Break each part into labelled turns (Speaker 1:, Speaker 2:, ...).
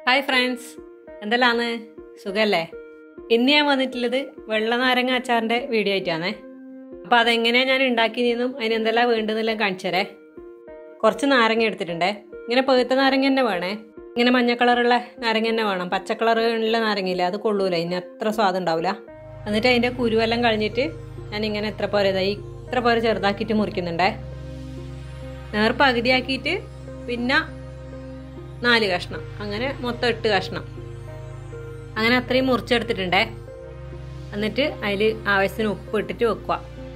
Speaker 1: hi friends എന്തെല്ലാന്ന് സുഖല്ലേ ഇന്ന് ഞാൻ വന്നിട്ടുള്ളത് വെള്ള നാരങ്ങ അച്ചാറിന്റെ വീഡിയോ ആയിട്ടാണേ അപ്പൊ അതെങ്ങനെയാ ഞാൻ ഉണ്ടാക്കിയതെന്നും അതിന് എന്തെല്ലാം വേണ്ടതെന്നെല്ലാം കാണിച്ചരേ കുറച്ച് നാരങ്ങ എടുത്തിട്ടുണ്ടേ ഇങ്ങനെ പഴുത്ത നാരങ്ങ തന്നെ വേണേ ഇങ്ങനെ മഞ്ഞ കളറുള്ള നാരങ്ങ തന്നെ വേണം പച്ച കളറുള്ള നാരങ്ങയില്ല അത് കൊള്ളൂല ഇനി അത്ര സ്വാദം ഉണ്ടാവില്ല എന്നിട്ട് അതിന്റെ കുരുവെല്ലാം കളഞ്ഞിട്ട് ഞാൻ ഇങ്ങനെ ഇത്ര പോരെ ഇതായി ഇത്ര പോരെ ചെറുതാക്കിയിട്ട് മുറിക്കുന്നുണ്ടേ നേർ പകുതിയാക്കിയിട്ട് പിന്നെ നാല് കഷ്ണം അങ്ങനെ മൊത്തം എട്ട് കഷ്ണം അങ്ങനെ അത്രയും മുറിച്ചെടുത്തിട്ടുണ്ടേ എന്നിട്ട് അതിൽ ആവശ്യത്തിന് ഉപ്പ് ഇട്ടിട്ട് വെക്കുക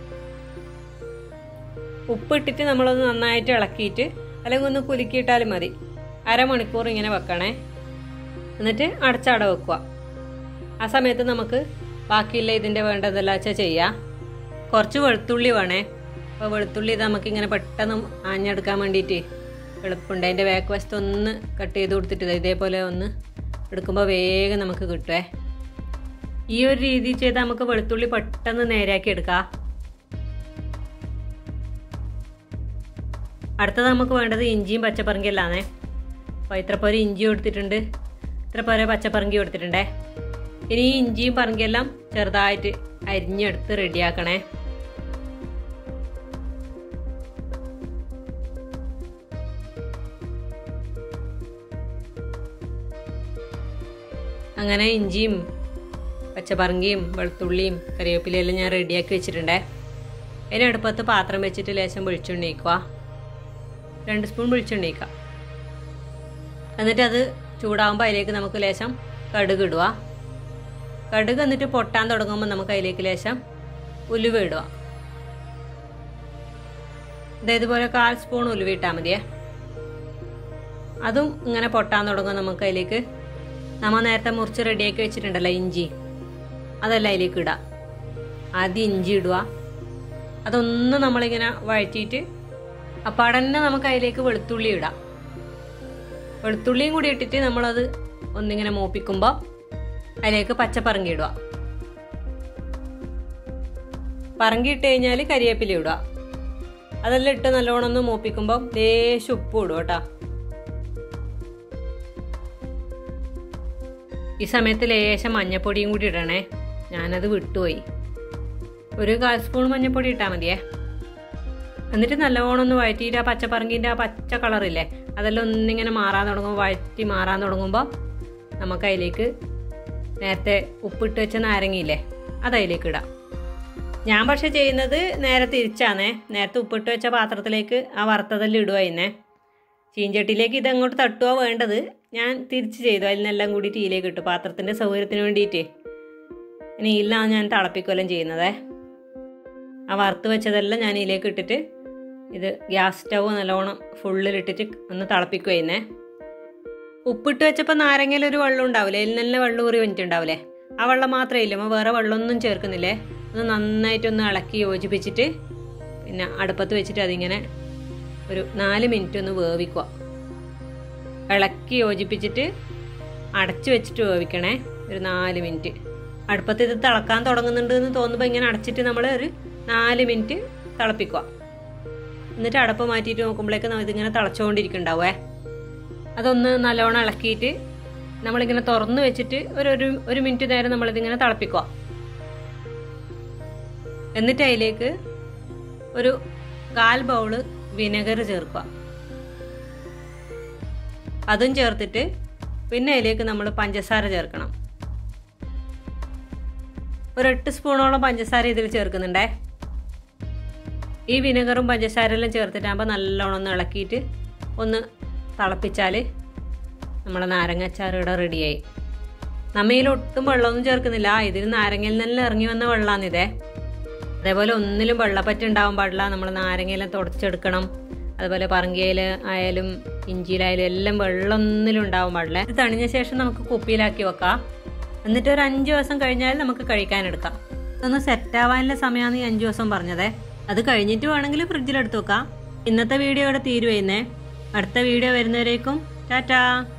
Speaker 1: ഉപ്പ് ഇട്ടിട്ട് നമ്മളൊന്ന് നന്നായിട്ട് ഇളക്കിയിട്ട് അല്ലെങ്കിൽ ഒന്ന് കുലുക്കിയിട്ടാലും മതി അരമണിക്കൂർ ഇങ്ങനെ വെക്കണേ എന്നിട്ട് അടച്ചട വെക്കുക ആ സമയത്ത് നമുക്ക് ബാക്കിയുള്ള ഇതിൻ്റെ വേണ്ടതെല്ലാം വെച്ചാൽ ചെയ്യാം കുറച്ച് വെളുത്തുള്ളി വേണേ അപ്പോൾ വെളുത്തുള്ളി ഇത് നമുക്കിങ്ങനെ പെട്ടെന്ന് ആഞ്ഞെടുക്കാൻ വേണ്ടിയിട്ട് എളുപ്പമുണ്ട് അതിൻ്റെ ബാക്ക് വശത്ത് ഒന്ന് കട്ട് ചെയ്ത് കൊടുത്തിട്ട് ദേ ഇതേപോലെ ഒന്ന് എടുക്കുമ്പോൾ വേഗം നമുക്ക് കിട്ടുമേ ഈ ഒരു രീതി ചെയ്താൽ നമുക്ക് വെളുത്തുള്ളി പെട്ടെന്ന് നേരെയാക്കി എടുക്കാം അടുത്തത് നമുക്ക് വേണ്ടത് ഇഞ്ചിയും പച്ചപ്പറങ്കിയല്ലാന്നേ അപ്പോൾ ഇത്ര പോരെ ഇഞ്ചി കൊടുത്തിട്ടുണ്ട് ഇത്ര പോരെ പച്ചപ്പറങ്കി കൊടുത്തിട്ടുണ്ടേ ഇനി ഈ ഇഞ്ചിയും പറങ്കിയെല്ലാം ചെറുതായിട്ട് അരിഞ്ഞെടുത്ത് റെഡിയാക്കണേ അങ്ങനെ ഇഞ്ചിയും പച്ചപ്പറങ്കിയും വെളുത്തുള്ളിയും കറിവേപ്പിലയെല്ലാം ഞാൻ റെഡിയാക്കി വെച്ചിട്ടുണ്ടേ അതിനടുപ്പത്ത് പാത്രം വെച്ചിട്ട് ലേശം വെളിച്ചെണ്ണയിക്കുക രണ്ട് സ്പൂൺ വെളിച്ചെണ്ണയിക്കുക എന്നിട്ട് അത് ചൂടാകുമ്പോൾ അതിലേക്ക് നമുക്ക് ലേശം കടുക് ഇടുക കടുക് എന്നിട്ട് പൊട്ടാൻ തുടങ്ങുമ്പോൾ നമുക്ക് അതിലേക്ക് ലേശം ഉലുവ ഇടുക ഇതേതുപോലെ കാൽ സ്പൂൺ ഉലുവ ഇട്ടാൽ മതിയേ അതും ഇങ്ങനെ പൊട്ടാൻ തുടങ്ങും നമുക്ക് അതിലേക്ക് നമ്മൾ നേരത്തെ മുറിച്ച് റെഡിയാക്കി വെച്ചിട്ടുണ്ടല്ലോ ഇഞ്ചി അതെല്ലാം അതിലേക്ക് ഇടാം ആദ്യം ഇഞ്ചി ഇടുക അതൊന്ന് നമ്മളിങ്ങനെ വഴറ്റിയിട്ട് അപ്പം തന്നെ നമുക്ക് അതിലേക്ക് വെളുത്തുള്ളി ഇടാം വെളുത്തുള്ളിയും കൂടി ഇട്ടിട്ട് നമ്മളത് ഒന്നിങ്ങനെ മൂപ്പിക്കുമ്പോൾ അതിലേക്ക് പച്ചപ്പറങ്കി ഇടുക പറങ്കി ഇട്ട് കഴിഞ്ഞാൽ കരിവേപ്പില ഇടുക അതെല്ലാം ഇട്ട് നല്ലോണം ഒന്ന് മൂപ്പിക്കുമ്പോൾ ലേശം ഉപ്പ് ഇടുക കേട്ടോ ഈ സമയത്ത് ലേശം മഞ്ഞപ്പൊടിയും കൂടി ഇടണേ ഞാനത് വിട്ടുപോയി ഒരു കാൽ സ്പൂൺ മഞ്ഞപ്പൊടി ഇട്ടാൽ മതിയേ എന്നിട്ട് നല്ലോണം ഒന്ന് വഴറ്റിയിട്ട് ആ പച്ചപ്പറങ്കിൻ്റെ ആ പച്ച കളറില്ലേ അതെല്ലാം ഒന്നിങ്ങനെ മാറാൻ തുടങ്ങുമ്പോൾ വഴറ്റി മാറാൻ തുടങ്ങുമ്പോൾ നമുക്ക് അതിലേക്ക് നേരത്തെ ഉപ്പിട്ട് വെച്ച നാരങ്ങയില്ലേ അത് അതിലേക്ക് ഇടാം ഞാൻ പക്ഷെ ചെയ്യുന്നത് നേരെ തിരിച്ചാണേ നേരത്തെ ഉപ്പിട്ട് വെച്ച പാത്രത്തിലേക്ക് ആ വറുത്തതെല്ലാം ഇടുക ഇന്നേ ചീഞ്ചട്ടിയിലേക്ക് ഇത് അങ്ങോട്ട് തട്ടുക വേണ്ടത് ഞാൻ തിരിച്ച് ചെയ്തു അതിനെല്ലാം കൂടി ടീയിലേക്ക് ഇട്ടു പാത്രത്തിൻ്റെ സൗകര്യത്തിന് വേണ്ടിയിട്ട് ഇനി ഇല്ലാണ് ഞാൻ തിളപ്പിക്കുകയെല്ലാം ചെയ്യുന്നതേ ആ വറുത്ത് വെച്ചതെല്ലാം ഞാൻ ഇതിലേക്ക് ഇട്ടിട്ട് ഇത് ഗ്യാസ് സ്റ്റവ് നല്ലോണം ഫുള്ളിലിട്ടിട്ട് ഒന്ന് തിളപ്പിക്കുവായിരുന്നേ ഉപ്പിട്ട് വെച്ചപ്പോൾ നാരങ്ങയിൽ ഒരു വെള്ളം ഉണ്ടാവില്ലേ അതിൽ നല്ല വെള്ളം ഊറി വന്നിട്ടുണ്ടാവില്ലേ ആ വെള്ളം മാത്രമേ ഇല്ല നമ്മൾ വേറെ വെള്ളമൊന്നും ചേർക്കുന്നില്ലേ ഒന്ന് നന്നായിട്ടൊന്ന് ഇളക്കി യോജിപ്പിച്ചിട്ട് പിന്നെ അടുപ്പത്ത് വെച്ചിട്ട് അതിങ്ങനെ ഒരു നാല് മിനിറ്റ് ഒന്ന് വേവിക്കുക ഇളക്കി യോജിപ്പിച്ചിട്ട് അടച്ചു വെച്ചിട്ട് വേവിക്കണേ ഒരു നാല് മിനിറ്റ് അടുപ്പത്ത് ഇത് തിളക്കാൻ തുടങ്ങുന്നുണ്ട് എന്ന് തോന്നുമ്പോൾ ഇങ്ങനെ അടച്ചിട്ട് നമ്മൾ ഒരു നാല് മിനിറ്റ് തിളപ്പിക്കുക എന്നിട്ട് അടപ്പ് മാറ്റിയിട്ട് നോക്കുമ്പോഴേക്ക് ഇതിങ്ങനെ തിളച്ചുകൊണ്ടിരിക്കുന്നുണ്ടാവേ അതൊന്ന് നല്ലോണം ഇളക്കിയിട്ട് നമ്മളിങ്ങനെ തുറന്ന് വെച്ചിട്ട് ഒരു ഒരു ഒരു മിനിറ്റ് നേരം നമ്മളിതിങ്ങനെ തിളപ്പിക്കുക എന്നിട്ട് അതിലേക്ക് ഒരു കാൽ ബൗള് വിനെഗർ ചേർക്കുക അതും ചേർത്തിട്ട് പിന്നെ അതിലേക്ക് നമ്മൾ പഞ്ചസാര ചേർക്കണം ഒരു എട്ട് സ്പൂണോളം പഞ്ചസാര ഇതിൽ ചേർക്കുന്നുണ്ടേ ഈ വിനെഗറും പഞ്ചസാരയെല്ലാം ചേർത്തിട്ടാകുമ്പോൾ നല്ലോണം ഒന്ന് ഇളക്കിയിട്ട് ഒന്ന് തിളപ്പിച്ചാൽ നമ്മുടെ നാരങ്ങാച്ചാർ ഇവിടെ റെഡിയായി നമ്മയിൽ ഒട്ടും വെള്ളമൊന്നും ചേർക്കുന്നില്ല ഇതിൽ നാരങ്ങയിൽ നിന്നെല്ലാം ഇറങ്ങി വന്ന വെള്ളമാണിതേ അതേപോലെ ഒന്നിലും വെള്ളപ്പറ്റ് ഉണ്ടാവാൻ പാടില്ല നമ്മൾ നാരങ്ങയിലും തുടച്ചെടുക്കണം അതുപോലെ പറങ്കിയിൽ ആയാലും ഇഞ്ചിയിലായാലും എല്ലാം വെള്ളം ഒന്നിലും ഉണ്ടാവാൻ പാടില്ല ഇത് തണിഞ്ഞ ശേഷം നമുക്ക് കുപ്പിയിലാക്കി വെക്കാം എന്നിട്ട് ഒരു അഞ്ച് ദിവസം കഴിഞ്ഞാൽ നമുക്ക് കഴിക്കാനെടുക്കാം ഇതൊന്ന് സെറ്റ് ആവാനുള്ള സമയമാണ് ഈ അഞ്ച് ദിവസം പറഞ്ഞതേ അത് കഴിഞ്ഞിട്ട് വേണമെങ്കിൽ ഫ്രിഡ്ജിലെടുത്ത് വെക്കാം ഇന്നത്തെ വീഡിയോ ഇവിടെ തീരുവരുന്നേ അടുത്ത വീഡിയോ വരുന്നവരേക്കും ടാറ്റാ